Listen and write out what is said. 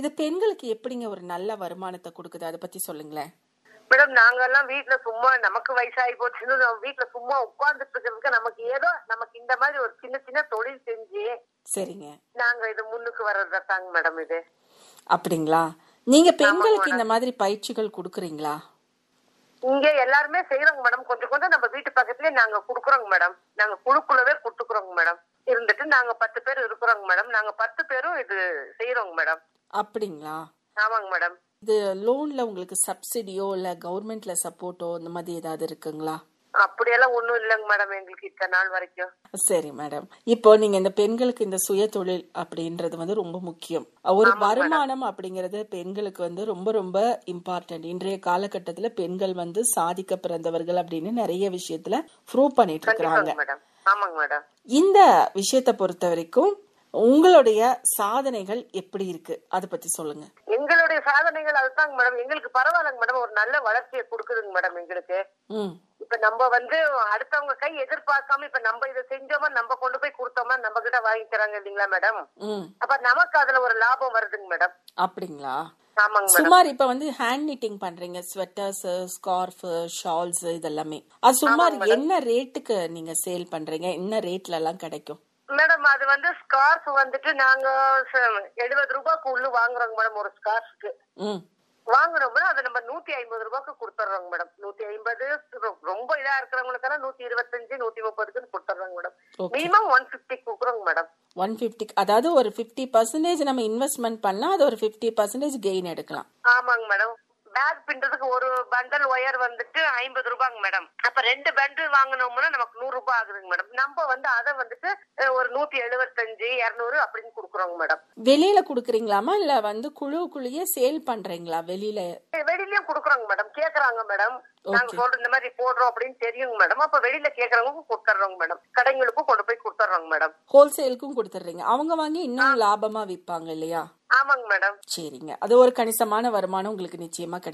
பெண்களுக்கு எப்படிங்க ஒரு நல்ல வருமானத்தை கொடுக்குது அதை பத்தி சொல்லுங்களேன் மேடம் நாங்க எல்லாம் வீட்ல சும்மா நமக்கு வயசாகி போச்சுன்னு நம்ம வீட்ல சும்மா உட்கார்ந்துட்டு இருக்கிறதுக்கு நமக்கு ஏதோ நமக்கு இந்த மாதிரி ஒரு சின்ன சின்ன தொழில் செஞ்சு சரிங்க நாங்க இது முன்னுக்கு வர்றதா தாங்க மேடம் இது அப்படிங்களா நீங்க பெண்களுக்கு இந்த மாதிரி பயிற்சிகள் கொடுக்குறீங்களா இங்க எல்லாருமே செய்யறோங்க மேடம் கொஞ்சம் கொஞ்சம் நம்ம வீட்டு பக்கத்துலயே நாங்க குடுக்குறோங்க மேடம் நாங்க குழுக்குள்ளவே குடுத்துக்குறோங்க மேடம் இருந்துட்டு நாங்க பத்து பேர் இருக்கிறோங்க மேடம் நாங்க பத்து பேரும் இது செய்யறோங்க மேடம் அப்படிங்களா ஆமாங்க மேடம் இது லோன்ல உங்களுக்கு சப்சிடியோ இல்ல கவர்மெண்ட்ல சப்போர்ட்டோ இந்த மாதிரி ஏதாவது இருக்குங்களா அப்படியெல்லாம் ஒண்ணும் இல்லைங்க மேடம் எங்களுக்கு இத்தனை நாள் வரைக்கும் சரி மேடம் இப்போ நீங்க இந்த பெண்களுக்கு இந்த சுய தொழில் அப்படின்றது வந்து ரொம்ப முக்கியம் ஒரு வருமானம் அப்படிங்கறது பெண்களுக்கு வந்து ரொம்ப ரொம்ப இம்பார்ட்டன்ட் இன்றைய காலகட்டத்துல பெண்கள் வந்து சாதிக்க பிறந்தவர்கள் அப்படின்னு நிறைய விஷயத்துல ப்ரூவ் பண்ணிட்டு இருக்கிறாங்க கண்டிப்பாங்க மேடம் ஆமாங்க மேடம் இந்த விஷயத்தை பொறுத்த வரைக்கும் உங்களுடைய சாதனைகள் எப்படி இருக்கு அதை பத்தி சொல்லுங்க எங்களுடைய சாதனைகள் அதுதாங்க மேடம் எங்களுக்கு பரவாயில்லைங்க மேடம் ஒரு நல்ல வளர்ச்சியை கொடுக்குதுங்க மேடம் எங்களுக்கு ம் இப்ப நம்ம வந்து அடுத்தவங்க கை எதிர்பார்க்காம இப்ப நம்ம இதை செஞ்சோமா நம்ம கொண்டு போய் கொடுத்தோமா நம்ம கிட்ட வாங்கிக்கிறாங்க இல்லைங்களா மேடம் ம் அப்ப நமக்கு அதுல ஒரு லாபம் வருதுங்க மேடம் அப்படிங்களா ஆமாங்க மேடம் சுமார் இப்ப வந்து ஹேண்ட் knitting பண்றீங்க ஸ்வெட்டர்ஸ் ஸ்கார்ஃப் ஷால்ஸ் இதெல்லாமே அது சுமார் என்ன ரேட்டுக்கு நீங்க சேல் பண்றீங்க என்ன ரேட்ல எல்லாம் கிடைக்கும் மேடம் அது வந்து ஸ்கார்ஃப் வந்துட்டு நாங்க எழுபது ரூபாய்க்கு உள்ளு வாங்குறோங்க மேடம் ஒரு ஸ்கார்ஃப்க்கு ம் வாங்குறோம்னா அதை நம்ம நூத்தி ஐம்பது ரூபாய்க்கு கொடுத்துட்றோங்க மேடம் நூத்தி ஐம்பது ரொம்ப இதா இருக்கிறவங்களுக்கெல்லாம் நூத்தி இருபத்தஞ்சு நூத்தி முப்பதுக்குன்னு கொடுத்துட்றோங்க madam Okay. Minimum one fifty கொடுக்குறோங்க மேடம் ஒன் ஃபிஃப்டி அதாவது ஒரு ஃபிஃப்டி பர்சன்டேஜ் நம்ம இன்வெஸ்ட்மெண்ட் பண்ணா அது ஒரு ஃபிஃப்டி பர்சன்டேஜ் கெயின் எடுக்கலாம் ஆமாங்க மேடம் பேக் பின்றதுக்கு ஒரு பண்டல் ஒயர் வந்துட்டு ஐம்பது ரூபாங்க மேடம் அப்ப ரெண்டு பண்டில் வாங்கினோம்னா நமக்கு நூறு ரூபாய் ஆகுதுங்க மேடம் நம்ம வந்து அதை வந்துட்டு அஹ், ஒரு நூத்தி எழுபத்தஞ்சு இருநூறு அப்படின்னு கொடுக்குறோங்க மேடம் வெளியில குடுக்குறீங்களாமா இல்ல வந்து குழுக்குள்ளேயே சேல் பண்றீங்களா வெளியில வெளியிலயும் குடுக்குறோங்க மேடம் கேக்குறாங்க மேடம் நாங்க சொல்ற இந்த மாதிரி போடுறோம் அப்படின்னு தெரியுங்க மேடம் அப்ப வெளியில கேக்குறவங்க கொடுத்துட்றோங்க மேடம் கடைங்களுக்கும் கொண்டு போய் கொடுத்துட்றோங்க மேடம் ஹோல்சேலுக்கும் கொடுத்துடுறீங்க அவங்க வாங்கி இன்னும் லாபமா விற்பாங்க இல்லையா ஆமாங்க மேடம் சரிங்க அது ஒரு கணிசமான வருமானம் உங்களுக்கு நிச்சயமா கிடைக்கும்